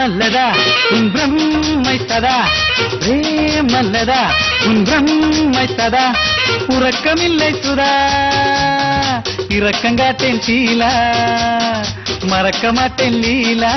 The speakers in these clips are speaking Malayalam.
பிரேமல்லதா உன் பிரம்மை சதா பிரேமல்லதா உன் பிரம்மை சதா உறக்கமில்லை சுதா இரக்கங்காட்டேன் சீலா மறக்க மாட்டேன் லீலா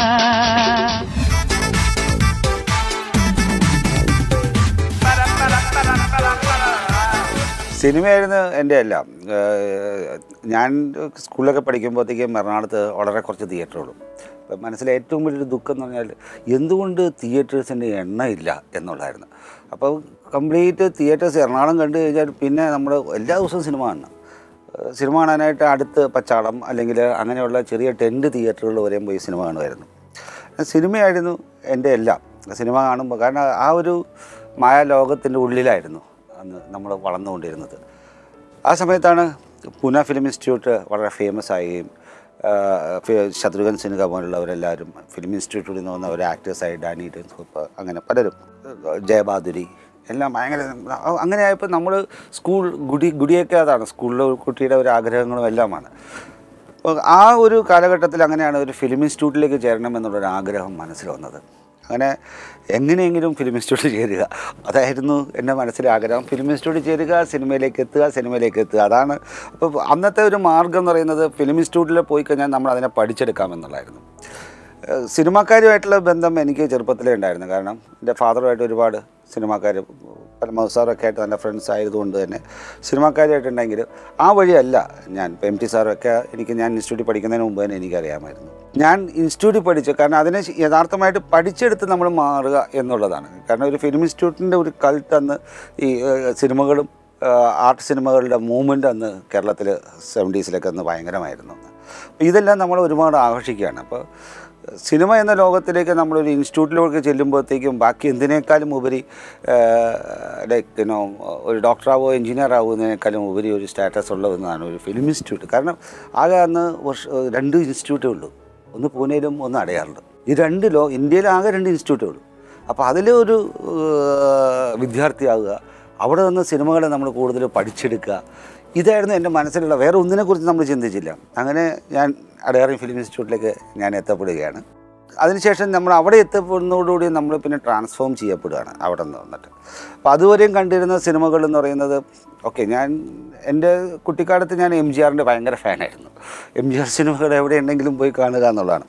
സിനിമയായിരുന്നു എൻ്റെ എല്ലാം ഏഹ് ഞാൻ സ്കൂളിലൊക്കെ പഠിക്കുമ്പോഴത്തേക്കും എറണാകുളത്ത് വളരെ കുറച്ച് തിയേറ്ററുകളും അപ്പം മനസ്സിലെ ഏറ്റവും വലിയൊരു ദുഃഖം എന്ന് പറഞ്ഞാൽ എന്തുകൊണ്ട് തിയേറ്റേഴ്സിൻ്റെ എണ്ണമില്ല എന്നുള്ളതായിരുന്നു അപ്പോൾ കംപ്ലീറ്റ് തിയേറ്റേഴ്സ് എറണാകുളം കണ്ടു കഴിഞ്ഞാൽ പിന്നെ നമ്മൾ എല്ലാ ദിവസവും സിനിമ കാണണം ഏഹ് സിനിമ കാണാനായിട്ട് അടുത്ത് പച്ചാളം അല്ലെങ്കിൽ അങ്ങനെയുള്ള ചെറിയ ടെൻറ്റ് തിയേറ്ററുകൾ വരെയും പോയി സിനിമ കാണുമായിരുന്നു സിനിമയായിരുന്നു എൻ്റെ എല്ലാം സിനിമ കാണുമ്പോൾ കാരണം ആ ഒരു മായ ലോകത്തിൻ്റെ ഉള്ളിലായിരുന്നു അന്ന് നമ്മൾ വളർന്നുകൊണ്ടിരുന്നത് ആ സമയത്താണ് പൂന ഫിലിം ഇൻസ്റ്റിറ്റ്യൂട്ട് വളരെ ഫേമസ് ആവുകയും ആ, ഫി- ശത്രുഘ്ൻ സിൻഹ പോലുള്ളവരെല്ലാവരും ഫിലിം ഇൻസ്റ്റിറ്റ്യൂട്ടിൽ നിന്ന് വന്ന ഒരു ആക്ടേഴ്സായി ഡാനി ഡെൻസ് അങ്ങനെ പലരും ജയബാദുരി എല്ലാം ഭയങ്കര അങ്ങനെ ആയപ്പോൾ നമ്മൾ സ്കൂൾ ഗുഡി ഗുഡിയൊക്കെ അതാണ് സ്കൂളിലെ ഒരു കുട്ടിയുടെ ഒരു ആഗ്രഹങ്ങളും എല്ലാമാണ് അപ്പോൾ ആ ഒരു കാലഘട്ടത്തിൽ അങ്ങനെയാണ് ഒരു ഫിലിം ഇൻസ്റ്റിറ്റ്യൂട്ടിലേക്ക് ചേരണം എന്നുള്ളൊരു ആഗ്രഹം മനസ്സിൽ വന്നത് അങ്ങനെ എങ്ങനെയെങ്കിലും ഫിലിം ഇൻസ്റ്റിറ്റ്യൂട്ടിൽ ചേരുക അതായിരുന്നു എൻ്റെ മനസ്സിലെ ആഗ്രഹം ഫിലിം ഇൻസ്റ്റിറ്റ്യൂട്ടിൽ ചേരുക സിനിമയിലേക്ക് എത്തുക സിനിമയിലേക്ക് എത്തുക അതാണ് അപ്പോൾ അന്നത്തെ ഒരു മാർഗം എന്ന് പറയുന്നത് ഫിലിം ഇൻസ്റ്റിറ്റ്യൂട്ടിൽ പോയി കഴിഞ്ഞാൽ നമ്മൾ അതിനെ പഠിച്ചെടുക്കാമെന്നുള്ളായിരുന്നു ഏഹ് സിനിമാക്കാരുമായിട്ടുള്ള ബന്ധം എനിക്ക് ചെറുപ്പത്തിലേ ഉണ്ടായിരുന്നു കാരണം എൻ്റെ ഫാദറുമായിട്ട് ഒരുപാട് സിനിമാക്കാർ പരമ സാറൊക്കെ ആയിട്ട് നല്ല ഫ്രണ്ട്സ് ആയതുകൊണ്ട് തന്നെ സിനിമാക്കാരുമായിട്ടുണ്ടെങ്കിൽ ആ വഴിയല്ല ഞാൻ ഇപ്പോൾ എം ടി സാറൊക്കെ എനിക്ക് ഞാൻ ഇൻസ്റ്റിറ്റ്യൂട്ടിൽ പഠിക്കുന്നതിന് മുമ്പ് തന്നെ എനിക്കറിയാമായിരുന്നു ഞാൻ ഇൻസ്റ്റിറ്റ്യൂട്ടിൽ പഠിച്ചു കാരണം അതിനെ ശ- യഥാർത്ഥമായിട്ട് പഠിച്ചെടുത്ത് നമ്മൾ മാറുക എന്നുള്ളതാണ് കാരണം ഒരു ഫിലിം ഇൻസ്റ്റിറ്റ്യൂട്ടിൻ്റെ ഒരു കൾട്ട് അന്ന് ഈ ഏഹ്, സിനിമകളും ഏഹ്, ആർട്ട് സിനിമകളുടെ മൂവ്മെൻ്റ് അന്ന് കേരളത്തിൽ സെവൻറ്റീസിലൊക്കെ അന്ന് ഭയങ്കരമായിരുന്നു അന്ന്. അപ്പോൾ ഇതെല്ലാം നമ്മൾ ഒരുപാട് ആഘോഷിക്കുകയാണ് അപ്പോൾ സിനിമ എന്ന ലോകത്തിലേക്ക് നമ്മളൊരു ഇൻസ്റ്റിറ്റ്യൂട്ടിലേക്ക് ചെല്ലുമ്പോഴത്തേക്കും ബാക്കി എന്തിനേക്കാളും ഉപരി ലൈക്ക് യുനോ ഒരു ഡോക്ടറാവോ എഞ്ചിനീയർ ആവുന്നതിനേക്കാളും ഉപരി ഒരു സ്റ്റാറ്റസ് ഉള്ള ഒന്നാണ് ഒരു ഫിലിം ഇൻസ്റ്റിറ്റ്യൂട്ട് കാരണം ആകെ അന്ന് വർഷ രണ്ട് ഇൻസ്റ്റിറ്റ്യൂട്ടേ ഉള്ളൂ ഒന്ന് പൂനെയിലും ഒന്ന് അടയാറിലും ഈ രണ്ട് ലോ ഇന്ത്യയിൽ ആകെ രണ്ട് ഇൻസ്റ്റിറ്റ്യൂട്ടേ ഉള്ളൂ അപ്പോൾ അതിൽ ഒരു ഏഹ്, വിദ്യാർത്ഥിയാവുക അവിടെ നിന്ന് സിനിമകളെ നമ്മൾ കൂടുതൽ പഠിച്ചെടുക്കുക ഇതായിരുന്നു എൻ്റെ മനസ്സിലുള്ള വേറെ ഒന്നിനെക്കുറിച്ച് നമ്മൾ ചിന്തിച്ചില്ല അങ്ങനെ ഞാൻ അടയാറി ഫിലിം ഇൻസ്റ്റിറ്റ്യൂട്ടിലേക്ക് ഞാൻ എത്തപ്പെടുകയാണ് അതിനുശേഷം നമ്മൾ അവിടെ എത്തപ്പെടുന്നതോടുകൂടി നമ്മൾ പിന്നെ ട്രാൻസ്ഫോം ചെയ്യപ്പെടുകയാണ് അവിടെ നിന്ന് വന്നിട്ട് അപ്പോൾ അതുവരെയും കണ്ടിരുന്ന സിനിമകൾ എന്ന് പറയുന്നത് ഓക്കെ ഞാൻ എൻ്റെ കുട്ടിക്കാലത്ത് ഞാൻ എം ജി ആറിൻ്റെ ഭയങ്കര ഫാനായിരുന്നു എം ജി ആർ സിനിമകൾ എവിടെ ഉണ്ടെങ്കിലും പോയി കാണുക എന്നുള്ളതാണ്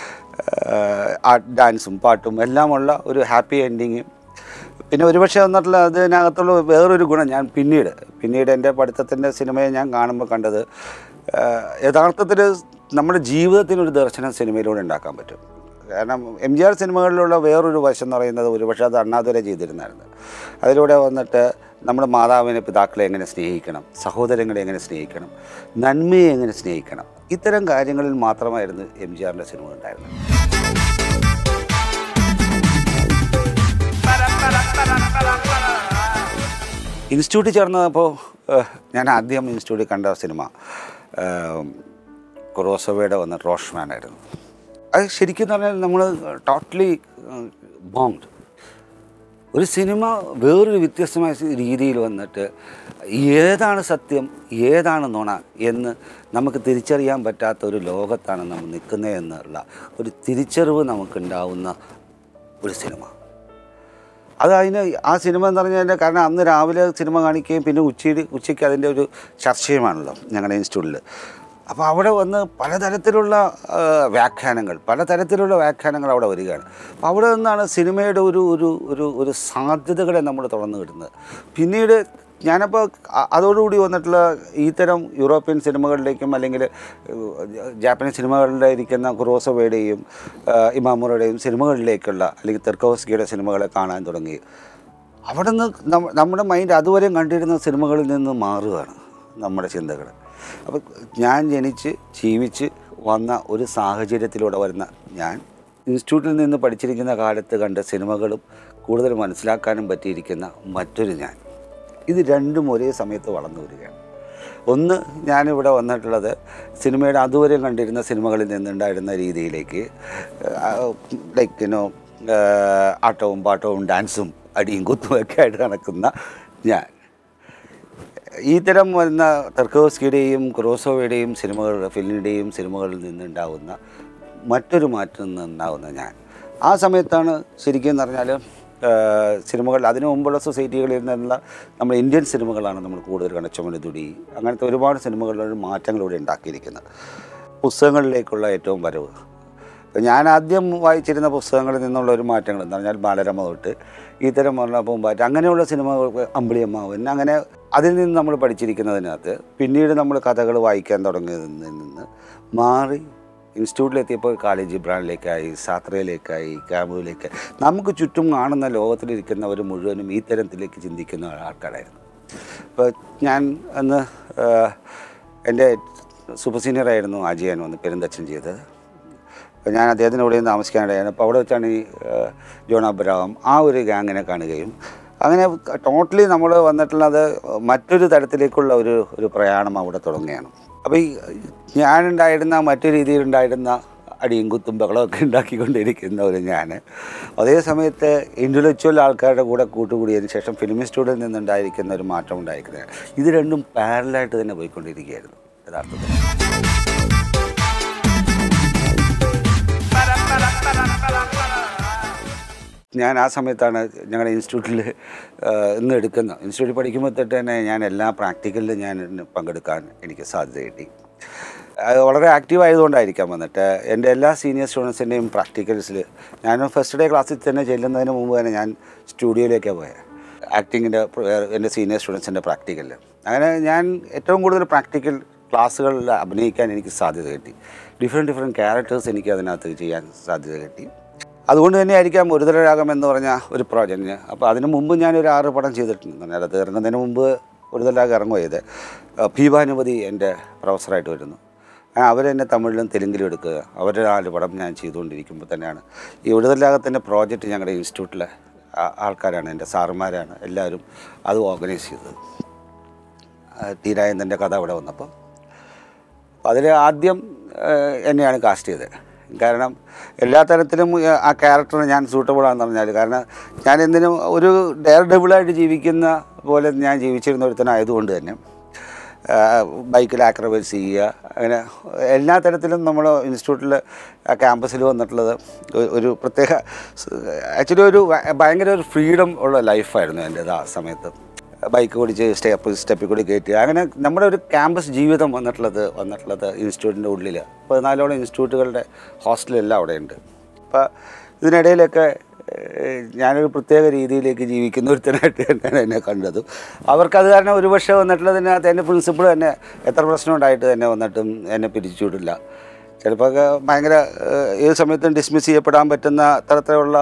ആർട്ട് ഡാൻസും പാട്ടും എല്ലാമുള്ള ഒരു ഹാപ്പി എൻഡിങ്ങും പിന്നെ ഒരുപക്ഷെ വന്നിട്ടുള്ള അതിനകത്തുള്ള വേറൊരു ഗുണം ഞാൻ പിന്നീട് പിന്നീട് എൻ്റെ പഠിത്തത്തിൻ്റെ സിനിമയെ ഞാൻ കാണുമ്പോൾ കണ്ടത് യഥാർത്ഥത്തിൽ നമ്മുടെ ജീവിതത്തിനൊരു ദർശനം സിനിമയിലൂടെ ഉണ്ടാക്കാൻ പറ്റും കാരണം എം ജി ആർ സിനിമകളിലുള്ള വേറൊരു വശം എന്ന് പറയുന്നത് ഒരുപക്ഷെ അത് അണ്ണാതുര ചെയ്തിരുന്നായിരുന്നു അതിലൂടെ വന്നിട്ട് നമ്മുടെ മാതാവിനെ പിതാക്കളെ എങ്ങനെ സ്നേഹിക്കണം സഹോദരങ്ങളെ എങ്ങനെ സ്നേഹിക്കണം നന്മയെ എങ്ങനെ സ്നേഹിക്കണം ഇത്തരം കാര്യങ്ങളിൽ മാത്രമായിരുന്നു എം ജി ആറിൻ്റെ സിനിമ ഉണ്ടായിരുന്നത് ഇൻസ്റ്റിറ്റ്യൂട്ടിൽ ചേർന്നപ്പോൾ ഞാൻ ആദ്യം ഇൻസ്റ്റിറ്റ്യൂട്ടിൽ കണ്ട സിനിമ കൊറോസോവയുടെ വന്ന റോഷ്മാൻ ആയിരുന്നു അത് ശരിക്കും പറഞ്ഞാൽ നമ്മൾ ടോട്ടലി ബോംഡ് ഒരു സിനിമ വേറൊരു വ്യത്യസ്തമായ രീതിയിൽ വന്നിട്ട് ഏതാണ് സത്യം ഏതാണ് നുണ എന്ന് നമുക്ക് തിരിച്ചറിയാൻ പറ്റാത്ത ഒരു ലോകത്താണ് നമ്മൾ നിൽക്കുന്നത് എന്നുള്ള ഒരു തിരിച്ചറിവ് നമുക്കുണ്ടാവുന്ന ഒരു സിനിമ അത് അതിന് ആ സിനിമ എന്ന് പറഞ്ഞാൽ കാരണം അന്ന് രാവിലെ സിനിമ കാണിക്കുകയും പിന്നെ ഉച്ചയിൽ ഉച്ചയ്ക്ക് അതിൻ്റെ ഒരു ചർച്ചയുമാണല്ലോ ഞങ്ങളുടെ ഇൻസ്റ്റിറ്റ്യൂട്ടിൽ അപ്പോൾ അവിടെ വന്ന് പലതരത്തിലുള്ള ആ, വ്യാഖ്യാനങ്ങൾ പലതരത്തിലുള്ള വ്യാഖ്യാനങ്ങൾ അവിടെ വരികയാണ് അപ്പോൾ അവിടെ നിന്നാണ് സിനിമയുടെ ഒരു ഒരു ഒരു ഒരു സാധ്യതകളെ നമ്മൾ തുറന്നു കിട്ടുന്നത് പിന്നീട് ഞാനപ്പോൾ അ- അതോടുകൂടി വന്നിട്ടുള്ള ഇത്തരം യൂറോപ്യൻ സിനിമകളിലേക്കും അല്ലെങ്കിൽ ഏഹ്, ജാപ്പനീസ് സിനിമകളിലെ ഇരിക്കുന്ന കുറോസോവയുടെയും ഇമാമുറയുടെയും സിനിമകളിലേക്കുള്ള അല്ലെങ്കിൽ തെർക്കോസ്കിയുടെ സിനിമകളെ കാണാൻ തുടങ്ങി അവിടെ നിന്ന് നമ്മ- നമ്മുടെ മൈൻഡ് അതുവരെയും കണ്ടിരുന്ന സിനിമകളിൽ നിന്ന് മാറുകയാണ് നമ്മുടെ ചിന്തകൾ അപ്പോൾ ഞാൻ ജനിച്ച് ജീവിച്ച് വന്ന ഒരു സാഹചര്യത്തിലൂടെ വരുന്ന ഞാൻ ഇൻസ്റ്റിറ്റ്യൂട്ടിൽ നിന്ന് പഠിച്ചിരിക്കുന്ന കാലത്ത് കണ്ട സിനിമകളും കൂടുതൽ മനസ്സിലാക്കാനും പറ്റിയിരിക്കുന്ന മറ്റൊരു ഞാൻ ഇത് രണ്ടും ഒരേ സമയത്ത് വളർന്നു വരികയാണ് ഒന്ന് ഞാനിവിടെ വന്നിട്ടുള്ളത് സിനിമയുടെ അതുവരെ കണ്ടിരുന്ന സിനിമകളിൽ നിന്നുണ്ടായിരുന്ന രീതിയിലേക്ക് ലൈക്ക് യുനോ ആട്ടവും പാട്ടവും ഡാൻസും അടിയും കുത്തും ഒക്കെ ആയിട്ട് നടക്കുന്ന ഞാൻ ഈ തരം വരുന്ന തെർക്കോസ്കിയുടെയും ക്രോസോവയുടെയും സിനിമകളുടെ ഫിലിമിൻ്റെയും സിനിമകളിൽ നിന്നുണ്ടാവുന്ന മറ്റൊരു മാറ്റം നിന്നുണ്ടാവുന്ന ഞാൻ ആ സമയത്താണ് ശരിക്കും എന്ന് പറഞ്ഞാൽ സിനിമകൾ അതിനു മുമ്പുള്ള സൊസൈറ്റികളിൽ നിന്നുള്ള നമ്മൾ ഇന്ത്യൻ സിനിമകളാണ് നമ്മൾ കൂടുതൽ കണ്ടത് ചുമലതുടി അങ്ങനത്തെ ഒരുപാട് സിനിമകളിലൊരു മാറ്റങ്ങളിലൂടെ ഉണ്ടാക്കിയിരിക്കുന്നത് പുസ്തകങ്ങളിലേക്കുള്ള ഏറ്റവും വരവ് ഇപ്പം ഞാൻ ആദ്യം വായിച്ചിരുന്ന പുസ്തകങ്ങളിൽ നിന്നുള്ള ഒരു മാറ്റങ്ങൾ എന്ന് പറഞ്ഞാൽ ബാലരമ തൊട്ട് ഇത്തരം പറഞ്ഞ പൂമ്പാറ്റ അങ്ങനെയുള്ള സിനിമകൾ അമ്പിളിയമ്മാവൻ അങ്ങനെ അതിൽ നിന്ന് നമ്മൾ പഠിച്ചിരിക്കുന്നതിനകത്ത് പിന്നീട് നമ്മൾ കഥകൾ വായിക്കാൻ തുടങ്ങിയതിൽ നിന്ന് മാറി ഇൻസ്റ്റിറ്റ്യൂട്ടിലെത്തിയപ്പോൾ കാലേജ് ബ്രാൻഡിലേക്കായി സാത്രയിലേക്കായി ക്യാമ്പുവിലേക്ക് നമുക്ക് ചുറ്റും കാണുന്ന ലോകത്തിലിരിക്കുന്നവർ മുഴുവനും ഈ തരത്തിലേക്ക് ചിന്തിക്കുന്ന ആൾക്കാരായിരുന്നു ഇപ്പോൾ ഞാൻ അന്ന് ആ, എൻ്റെ സൂപ്പർ സീനിയർ ആയിരുന്നു അജയൻ വന്ന് പെരുന്തച്ഛൻ ചെയ്തത് അപ്പോൾ ഞാൻ അദ്ദേഹത്തിനോട് താമസിക്കാനിടയാണ് അപ്പോൾ അവിടെ വെച്ചാണ് ഈ ആ, ജോൺ അബ്രഹാം ആ ഒരു ഗ്യാങ്ങിനെ കാണുകയും അങ്ങനെ ടോട്ടലി നമ്മൾ വന്നിട്ടുള്ളത് മറ്റൊരു തരത്തിലേക്കുള്ള ഒരു ഒരു പ്രയാണം അവിടെ തുടങ്ങുകയാണ് അപ്പോൾ ഈ ഞാനുണ്ടായിരുന്ന മറ്റു രീതിയിലുണ്ടായിരുന്ന അടിയും കുത്തും ബഹളമൊക്കെ ഉണ്ടാക്കിക്കൊണ്ടിരിക്കുന്ന ഒരു ഞാൻ അതേ സമയത്ത് ഇൻ്റലക്ച്വൽ ആൾക്കാരുടെ കൂടെ കൂട്ടുകൂടിയതിന് ശേഷം ഫിലിം ഇൻസ്റ്റിറ്റ്യൂട്ടിൽ നിന്നുണ്ടായിരിക്കുന്ന ഒരു മാറ്റം ഉണ്ടായിരിക്കുന്നത് ഇത് രണ്ടും പാരലായിട്ട് തന്നെ പോയിക്കൊണ്ടിരിക്കുകയായിരുന്നു യഥാർത്ഥത്തിൽ ഞാൻ ആ സമയത്താണ് ഞങ്ങളുടെ ഇൻസ്റ്റിറ്റ്യൂട്ടിൽ ഇന്ന് എടുക്കുന്ന ഇൻസ്റ്റിറ്റ്യൂട്ടിൽ പഠിക്കുമ്പോൾ തൊട്ട് തന്നെ ഞാൻ എല്ലാ പ്രാക്ടിക്കലിലും ഞാൻ പങ്കെടുക്കാൻ എനിക്ക് സാധ്യത കിട്ടി അത് വളരെ ആക്റ്റീവ് ആയതുകൊണ്ടായിരിക്കാം വന്നിട്ട് എൻ്റെ എല്ലാ സീനിയർ സ്റ്റുഡൻസിൻ്റെയും പ്രാക്ടിക്കൽസിൽ ഞാൻ ഫസ്റ്റ് ഡേ ക്ലാസ്സിൽ തന്നെ ചെല്ലുന്നതിന് മുമ്പ് തന്നെ ഞാൻ സ്റ്റുഡിയോയിലേക്കാണ് പോയത് ആക്ടിങ്ങിൻ്റെ എൻ്റെ സീനിയർ സ്റ്റുഡൻസിൻ്റെ പ്രാക്ടിക്കലിൽ അങ്ങനെ ഞാൻ ഏറ്റവും കൂടുതൽ പ്രാക്ടിക്കൽ ക്ലാസ്സുകളിൽ അഭിനയിക്കാൻ എനിക്ക് സാധ്യത കിട്ടി ഡിഫറെൻറ്റ് ഡിഫറെൻറ്റ് ക്യാരക്ടേഴ്സ് എനിക്ക് അതിനകത്ത് ചെയ്യാൻ സാധ്യത കിട്ടി അതുകൊണ്ട് തന്നെ ആയിരിക്കാം ഒരുതലരാഗം എന്ന് പറഞ്ഞ ഒരു പ്രോജക്റ്റ് അപ്പോൾ അതിന് മുമ്പ് ഞാനൊരു ആറ് പടം ചെയ്തിട്ടുണ്ട് എന്നാൽ അത് ഇറങ്ങുന്നതിന് മുമ്പ് ഒരുതലരാഗം ഇറങ്ങുകയത് ഭീമാനുമതി എൻ്റെ പ്രൊഫസറായിട്ട് വരുന്നു ആ, അവരെന്നെ തമിഴിലും തെലുങ്കിലും എടുക്കുക അവരുടെ നാല് പടം ഞാൻ ചെയ്തുകൊണ്ടിരിക്കുമ്പോൾ തന്നെയാണ് ഈ ഒരുതലാകത്തിൻ്റെ പ്രോജക്റ്റ് ഞങ്ങളുടെ ഇൻസ്റ്റിറ്റ്യൂട്ടിലെ ആ- ആൾക്കാരാണ് എൻ്റെ സാറുമാരാണ് എല്ലാവരും അത് ഓർഗനൈസ് ചെയ്തത് ആ, ടി രാജേന്ദ്രൻ്റെ കഥ അവിടെ വന്നപ്പോൾ അപ്പോൾ അതിൽ ആദ്യം ഏഹ്, എന്നെയാണ് കാസ്റ്റ് ചെയ്തത് കാരണം എല്ലാ തരത്തിലും ഏഹ്, ആ ക്യാരക്ടറിന് ഞാൻ സൂട്ടബിൾ ആണെന്ന് പറഞ്ഞാൽ കാരണം ഞാൻ എന്തിനും ഒരു ഡെയർ ഡബിളായിട്ട് ജീവിക്കുന്ന പോലെ ഞാൻ ജീവിച്ചിരുന്ന ഒരുത്തനായതുകൊണ്ട് തന്നെ ബൈക്കിൽ ആക്രവേഴ്സ് ചെയ്യുക അങ്ങനെ എല്ലാ തരത്തിലും നമ്മൾ ഇൻസ്റ്റിറ്റ്യൂട്ടിൽ ക്യാമ്പസിൽ വന്നിട്ടുള്ളത് ഒരു- ഒരു പ്രത്യേക ആക്ച്വലി ഒരു ഭ- ഭയങ്കര ഒരു ഫ്രീഡം ഉള്ള ലൈഫായിരുന്നു എൻ്റേത് ആ സമയത്ത് ബൈക്ക് ഓടിച്ച് സ്റ്റെപ്പ് സ്റ്റെപ്പിൽ കൂടി കയറ്റി അങ്ങനെ നമ്മുടെ ഒരു ക്യാമ്പസ് ജീവിതം വന്നിട്ടുള്ളത് വന്നിട്ടുള്ളത് ഇൻസ്റ്റിറ്റ്യൂട്ടിൻ്റെ ഉള്ളിൽ പതിനാലോളം ഇൻസ്റ്റിറ്റ്യൂട്ടുകളുടെ ഹോസ്റ്റലെല്ലാം അവിടെയുണ്ട് അപ്പോൾ ഇതിനിടയിലൊക്കെ ഏഹ്, ഞാനൊരു പ്രത്യേക രീതിയിലേക്ക് ജീവിക്കുന്ന ഒരുത്തനായിട്ട് തന്നെയാണ് എന്നെ കണ്ടത് അവർക്കത് കാരണം ഒരു പക്ഷേ വന്നിട്ടുള്ളതിനകത്ത് എൻ്റെ പ്രിൻസിപ്പിൾ തന്നെ എത്ര പ്രശ്നം ഉണ്ടായിട്ട് തന്നെ വന്നിട്ടും എന്നെ പിരിച്ചുവിടില്ല ചിലപ്പോൾ ഒക്കെ ഭയങ്കര ഏഹ്, ഏത് സമയത്തും ഡിസ്മിസ് ചെയ്യപ്പെടാൻ പറ്റുന്ന തരത്തിലുള്ള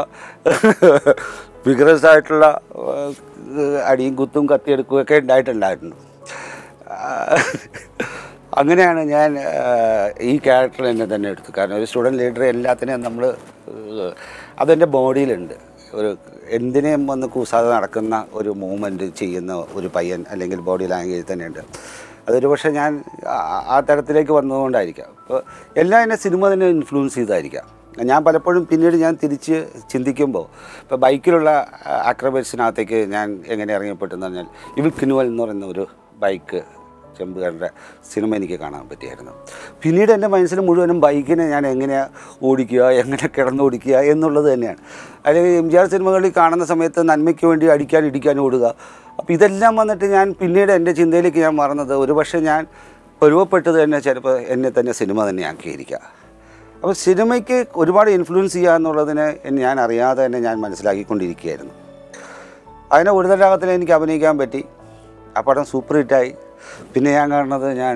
വിഗ്രസ് ആയിട്ടുള്ള ഏഹ്, അടിയും കുത്തും കത്തിയെടുക്കുകയൊക്കെ ഉണ്ടായിട്ടുണ്ടായിരുന്നു ആഹ്, അങ്ങനെയാണ് ഞാൻ ആഹ്, ഈ ക്യാരക്ടർ എന്നെ തന്നെ എടുത്തു കാരണം ഒരു സ്റ്റുഡൻറ് ലീഡർ എല്ലാത്തിനെയും നമ്മൾ അതെൻ്റെ ബോഡിയിലുണ്ട് ഒരു എന്തിനേയും വന്ന് കൂസാതെ നടക്കുന്ന ഒരു മൂവ്മെൻറ്റ് ചെയ്യുന്ന ഒരു പയ്യൻ അല്ലെങ്കിൽ ബോഡി ലാംഗ്വേജ് തന്നെയുണ്ട് അതൊരു പക്ഷേ ഞാൻ ആ- ആ തരത്തിലേക്ക് വന്നതുകൊണ്ടായിരിക്കാം അപ്പോൾ എല്ലാം എന്നെ സിനിമ തന്നെ ഇൻഫ്ലുവൻസ് ചെയ്തായിരിക്കാം ഞാൻ പലപ്പോഴും പിന്നീട് ഞാൻ തിരിച്ച് ചിന്തിക്കുമ്പോൾ ഇപ്പോൾ ബൈക്കിലുള്ള ആക്രബേറ്റ്സിനകത്തേക്ക് ഞാൻ എങ്ങനെ ഇറങ്ങിപ്പെട്ടെന്ന് പറഞ്ഞാൽ ഇവിൽ കിനുവൽ എന്ന് പറയുന്ന ഒരു ബൈക്ക് ചെമ്പുകാരുടെ സിനിമ എനിക്ക് കാണാൻ പറ്റിയായിരുന്നു പിന്നീട് എൻ്റെ മനസ്സിൽ മുഴുവനും ബൈക്കിനെ ഞാൻ എങ്ങനെയാണ് ഓടിക്കുക എങ്ങനെ കിടന്നോടിക്കുക എന്നുള്ളത് തന്നെയാണ് അല്ലെങ്കിൽ എം ജി ആർ സിനിമകളിൽ കാണുന്ന സമയത്ത് നന്മയ്ക്ക് വേണ്ടി അടിക്കാൻ ഇടിക്കാൻ ഓടുക അപ്പോൾ ഇതെല്ലാം വന്നിട്ട് ഞാൻ പിന്നീട് എൻ്റെ ചിന്തയിലേക്ക് ഞാൻ മാറുന്നത് ഒരുപക്ഷെ ഞാൻ പരുവപ്പെട്ടത് തന്നെ ചിലപ്പോൾ എന്നെ തന്നെ സിനിമ തന്നെ ആക്കിയിരിക്കുക അപ്പോൾ സിനിമയ്ക്ക് ഒരുപാട് ഇൻഫ്ലുവൻസ് ചെയ്യുക എന്നുള്ളതിനെ ഞാൻ അറിയാതെ തന്നെ ഞാൻ മനസ്സിലാക്കിക്കൊണ്ടിരിക്കുകയായിരുന്നു അതിനെ ഒരു തടാകത്തിൽ എനിക്ക് അഭിനയിക്കാൻ പറ്റി ആ പടം സൂപ്പർ ഹിറ്റായി പിന്നെ ഞാൻ കാണുന്നത് ഞാൻ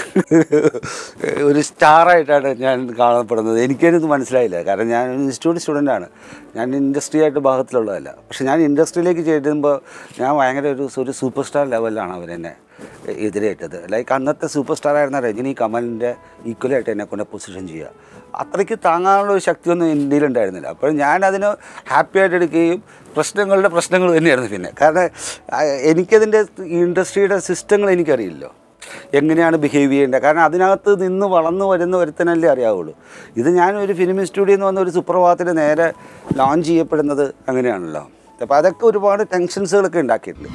ഒരു സ്റ്റാറായിട്ടാണ് ഞാൻ കാണപ്പെടുന്നത് എനിക്കതിനത് മനസ്സിലായില്ല കാരണം ഞാൻ ഇൻസ്റ്റിറ്റ്യൂട്ട് സ്റ്റുഡൻ്റാണ് ഞാൻ ഇൻഡസ്ട്രി ആയിട്ട് ഭാഗത്തിലുള്ളതല്ല പക്ഷെ ഞാൻ ഇൻഡസ്ട്രിയിലേക്ക് ചേരുമ്പോൾ ഞാൻ ഭയങ്കര ഒരു ഒരു സൂപ്പർ സ്റ്റാർ ലെവലിലാണ് അവരെന്നെ എതിരേറ്റത് ലൈക്ക് അന്നത്തെ സൂപ്പർ സ്റ്റാർ ആയിരുന്ന രജനി കമലിൻ്റെ ഈക്വലായിട്ട് എന്നെ കൊണ്ട് പൊസിഷൻ ചെയ്യുക അത്രയ്ക്ക് താങ്ങാനുള്ള ഒരു ശക്തിയൊന്നും ഇന്ത്യയിൽ ഉണ്ടായിരുന്നില്ല അപ്പോൾ ഞാൻ അതിന് ഹാപ്പി ആയിട്ട് എടുക്കുകയും പ്രശ്നങ്ങളുടെ പ്രശ്നങ്ങൾ തന്നെയായിരുന്നു പിന്നെ കാരണം ആ, എനിക്കതിൻ്റെ ഇൻഡസ്ട്രിയുടെ സിസ്റ്റങ്ങൾ എനിക്കറിയില്ലല്ലോ എങ്ങനെയാണ് ബിഹേവ് ചെയ്യേണ്ടത് കാരണം അതിനകത്ത് നിന്ന് വളർന്നു വരുന്ന ഒരുത്തനല്ലേ അറിയാവുള്ളൂ ഇത് ഞാൻ ഒരു ഫിലിം സ്റ്റുഡിയോയിൽ നിന്ന് വന്ന ഒരു സുപ്രഭാതത്തിൽ നേരെ ലോഞ്ച് ചെയ്യപ്പെടുന്നത് അങ്ങനെയാണല്ലോ അപ്പോൾ അതൊക്കെ ഒരുപാട് ടെൻഷൻസുകളൊക്കെ ഉണ്ടാക്കിയിട്ടുണ്ട്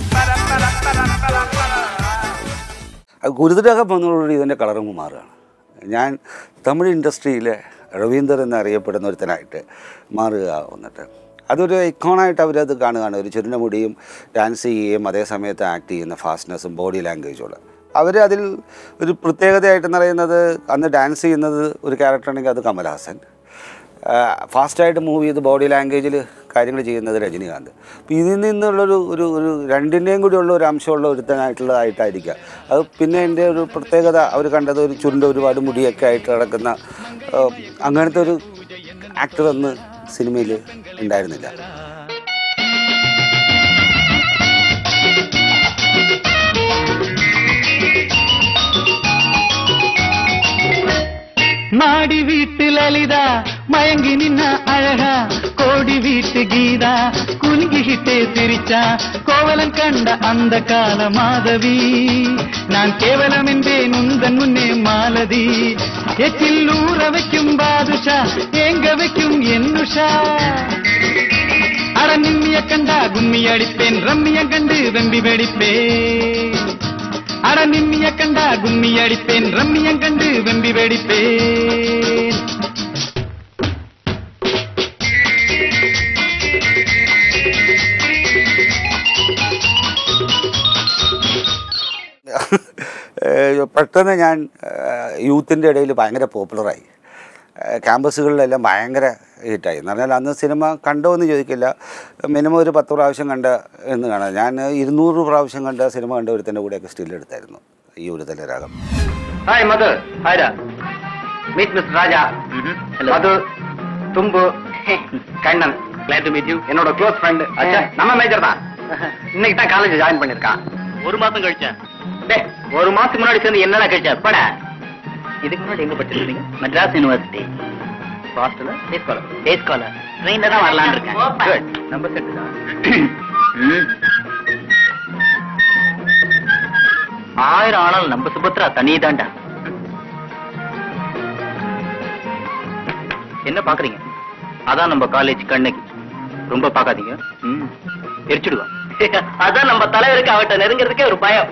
അത് ഗുരുതരകം വന്നതോടുകൂടി ഇതിൻ്റെ കളറും മാറുകയാണ് ഞാൻ തമിഴ് ഇൻഡസ്ട്രിയിലെ രവീന്ദർ എന്നറിയപ്പെടുന്ന ഒരുത്തനായിട്ട് മാറുക വന്നിട്ട് അതൊരു ഐക്കോണായിട്ട് അവരത് കാണുകയാണ് ഒരു ചുരുണ്ട മുടിയും ഡാൻസ് ചെയ്യുകയും അതേ സമയത്ത് ആക്ട് ചെയ്യുന്ന ഫാസ്റ്റ്നെസ്സും ബോഡി ലാംഗ്വേജുള്ള അവർ അതിൽ ഒരു പ്രത്യേകതയായിട്ടെന്ന് പറയുന്നത് അന്ന് ഡാൻസ് ചെയ്യുന്നത് ഒരു ക്യാരക്ടറാണെങ്കിൽ അത് കമൽഹാസൻ ഫാസ്റ്റായിട്ട് മൂവ് ചെയ്ത് ബോഡി ലാംഗ്വേജിൽ കാര്യങ്ങൾ ചെയ്യുന്നത് രജനീകാന്ത് അപ്പോൾ ഇതിൽ നിന്നുള്ളൊരു ഒരു ഒരു രണ്ടിൻ്റെയും കൂടി ഉള്ള ഒരു അംശമുള്ള ഒരുത്തനായിട്ടുള്ളതായിട്ടായിരിക്കുക അത് പിന്നെ എൻ്റെ ഒരു പ്രത്യേകത അവർ കണ്ടത് ഒരു ചുരുണ്ട ഒരുപാട് മുടിയൊക്കെ ആയിട്ട് കിടക്കുന്ന ആ, അങ്ങനത്തെ ഒരു ആക്ടർ അന്ന് സിനിമയിൽ ഉണ്ടായിരുന്നില്ല மாடி வீட்டு லலிதா மயங்கி நின்ன அழகா கோடி வீட்டு கீதா குலுங்கிக்கிட்டே சிரிச்சா கோவலன் கண்ட அந்த கால மாதவி நான் கேவலம் என்பேன் உந்தன் முன்னே மாலதி எச்சில் ஊற வைக்கும் பாதுஷா ஏங்க வைக்கும் என்னுஷா அட நிம்மிய கண்டா கும்மி அடிப்பேன் ரம்மிய கண்டு வெம்பி வெடிப்பேன் அட நிம்மிய கண்டா கும்மி அடிப்பேன் ரம்மியம் கண்டு வெம்பி வெடிப்பேன் ഏഹ് പെട്ടെന്ന് ഞാൻ യൂത്തിൻ്റെ ഇടയിൽ ഭയങ്കര പോപ്പുലറായി ക്യാമ്പസുകളിലെല്ലാം ഭയങ്കര ഹിറ്റായി എന്ന് പറഞ്ഞാൽ അന്ന് സിനിമ കണ്ടോ എന്ന് ചോദിക്കില്ല മിനിമം ഒരു പത്ത് പ്രാവശ്യം കണ്ട എന്ന് കാണാം ഞാൻ ഇരുന്നൂറ് പ്രാവശ്യം കണ്ട സിനിമ കണ്ട ഒരുത്തൻ്റെ കൂടെയൊക്കെ സ്റ്റിൽ എടുത്തായിരുന്നു ഈ ഒരു തലരാഗം Hi, mother. Hi, Dad. Meet Mr. Raja. Hello. Madhu, Tumbu, Kannan Glad to meet you. என்னோட க்ளோஸ் ஃப்ரெண்ட் அச்சா. நம்ம மேஜர் தான் இன்னைக்கு தான் காலேஜ் ஜாயின் பண்ணிருக்கான் ஒரு மாசம் கழிச்சேன் டேய் ஒரு மாசத்துக்கு முன்னாடி சேர்ந்து என்னடா கழிச்சா பட இதுக்கு முன்னாடி எங்க படிச்சிருக்கீங்க Madras university hostel day scholar day scholar ட்ரெயின்ல தான் வரலாம்னு இருக்கேன் குட் நம்ம செட் தான் ம். ஆயிரம் ஆனாலும் நம்ம சுபத்ரா தனிதாண்டா என்ன பாக்குறீங்க அதான் நம்ம காலேஜ் கண்ணகி ரொம்ப பாக்காதீங்க ம். எரிச்சிடுவா அதான் நம்ம தலைவருக்கு அவட்ட நெருங்கிறதுக்கே ஒரு பயம்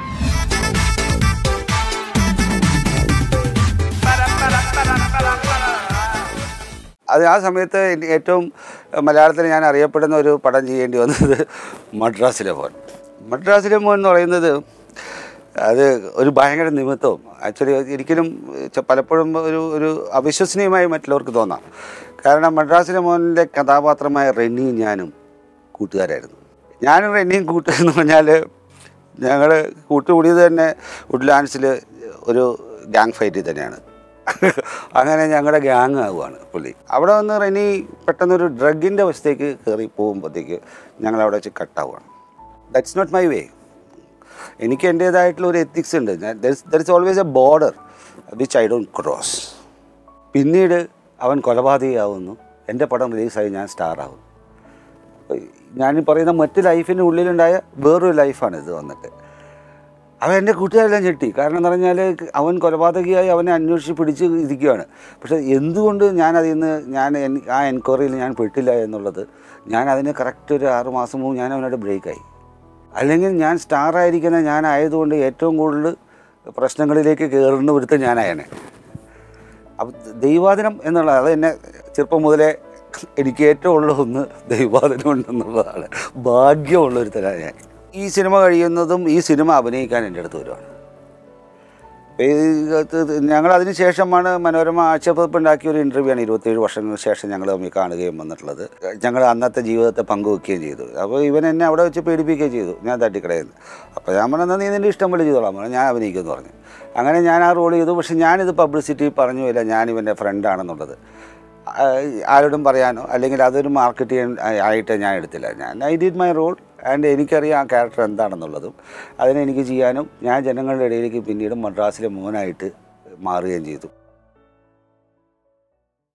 അത് ആ സമയത്ത് എനി- ഏറ്റവും മലയാളത്തിൽ ഞാൻ അറിയപ്പെടുന്ന ഒരു പടം ചെയ്യേണ്ടി വന്നത് മദ്രാസിലെ മോൻ മദ്രാസിലെ മോൻ എന്ന് പറയുന്നത് അത് ഒരു ഭയങ്കര നിമിത്തവും ആക്ച്വലി ഒരിക്കലും ച- പലപ്പോഴും ഒരു ഒരു അവിശ്വസനീയമായി മറ്റുള്ളവർക്ക് തോന്നാം കാരണം മദ്രാസിലെ മോനിലെ കഥാപാത്രമായ റെന്നിയും ഞാനും കൂട്ടുകാരായിരുന്നു ഞാനും റെന്നിയും കൂട്ടുകാരെന്ന് പറഞ്ഞാൽ ഞങ്ങൾ കൂട്ടുകൂടിയത് തന്നെ വുഡ്ലാൻഡ്സിൽ ഒരു ഗ്യാങ് ഫൈറ്റിൽ തന്നെയാണ് അങ്ങനെ ഞങ്ങളുടെ ഗ്യാങ് ആവുകയാണ് പുള്ളി അവിടെ വന്ന് റെനി പെട്ടെന്നൊരു ഡ്രഗിൻ്റെ അവസ്ഥയ്ക്ക് കയറി പോകുമ്പോഴത്തേക്ക് ഞങ്ങൾ അവിടെ വെച്ച് കട്ടാവുകയാണ് ദാറ്റ്സ് നോട്ട് മൈ വേ എനിക്ക് എൻ്റേതായിട്ടുള്ള ഒരു എത്തിക്സ് ഉണ്ട് there is always a border which I don't cross പിന്നീട് അവൻ കൊലപാതകയാവുന്നു എൻ്റെ പടം റിലീസായി ഞാൻ സ്റ്റാർ ആവും ഞാൻ പറയുന്ന മറ്റ് ലൈഫിൻ്റെ ഉള്ളിലുണ്ടായ വേറൊരു ലൈഫാണ് ഇത് വന്നിട്ട് അവൻ എൻ്റെ കൂട്ടുകാരെല്ലാം ഞെട്ടി കാരണം എന്ന് പറഞ്ഞാൽ അവൻ കൊലപാതകയായി അവനെ അന്വേഷിച്ച് പിടിച്ച് ഇരിക്കുകയാണ് പക്ഷേ എന്തുകൊണ്ട് ഞാൻ അതിൽ നിന്ന് ഞാൻ എൻ- ആ എൻക്വയറിയിൽ ഞാൻ പെട്ടില്ല എന്നുള്ളത് ഞാൻ അതിന് കറക്റ്റ് ഒരു ആറ് മാസം മുമ്പ് ഞാൻ അവനോട് ബ്രേക്കായി അല്ലെങ്കിൽ ഞാൻ സ്റ്റാർ ആയിരിക്കുന്ന ഞാനായതുകൊണ്ട് ഏറ്റവും കൂടുതൽ പ്രശ്നങ്ങളിലേക്ക് കയറുന്ന ഒരുത്തൻ ഞാനായനെ അപ്പം ദൈവാദിനം എന്നുള്ളത് അത് എന്നെ ചെറുപ്പം മുതലേ എനിക്ക് ഏറ്റവും ഉള്ള ഒന്ന് ദൈവാദിനം ഉണ്ടെന്നുള്ളതാണ് ഭാഗ്യമുള്ള ഒരു തരാണ് ഞാൻ ഈ സിനിമ കഴിയുന്നതും ഈ സിനിമ അഭിനയിക്കാൻ എൻ്റെ അടുത്ത് വരുവാണ് ഞങ്ങൾ അതിന് ശേഷമാണ് മനോരമ ആക്ഷേപപ്പുണ്ടാക്കിയ ഒരു ഇൻ്റർവ്യൂ ആണ് ഇരുപത്തേഴ് വർഷങ്ങൾക്ക് ശേഷം ഞങ്ങൾ തമ്മിൽ കാണുകയും വന്നിട്ടുള്ളത് ഞങ്ങൾ അന്നത്തെ ജീവിതത്തെ പങ്കുവെക്കുകയും ചെയ്തു അപ്പോൾ ഇവൻ എന്നെ അവിടെ വെച്ച് പേടിപ്പിക്കുകയും ചെയ്തു ഞാൻ തട്ടിക്കടയുന്നു അപ്പോൾ ഞാൻ പറഞ്ഞാൽ നീ നിൻ്റെ ഇഷ്ടം പോലെ ചെയ്തോളാം പറഞ്ഞു ഞാൻ അഭിനയിക്കുമെന്ന് പറഞ്ഞു അങ്ങനെ ഞാൻ ആ റോൾ ചെയ്തു പക്ഷേ ഞാനിത് പബ്ലിസിറ്റി പറഞ്ഞുമില്ല ഞാൻ ഇവൻ്റെ ഫ്രണ്ടാണെന്നുള്ളത് ആ, ആരോടും പറയാനോ അല്ലെങ്കിൽ അതൊരു മാർക്കറ്റ് ചെയ്യാൻ ആ- ആയിട്ട് ഞാൻ എടുത്തില്ല ഞാൻ I did my role and എനിക്കറിയാം ആ ക്യാരക്ടർ എന്താണെന്നുള്ളതും അതിനെ എനിക്ക് ചെയ്യാനും ഞാൻ ജനങ്ങളുടെ ഇടയിലേക്ക് പിന്നീട് മദ്രാസിലെ മോനായിട്ട് മാറുകയും ചെയ്തു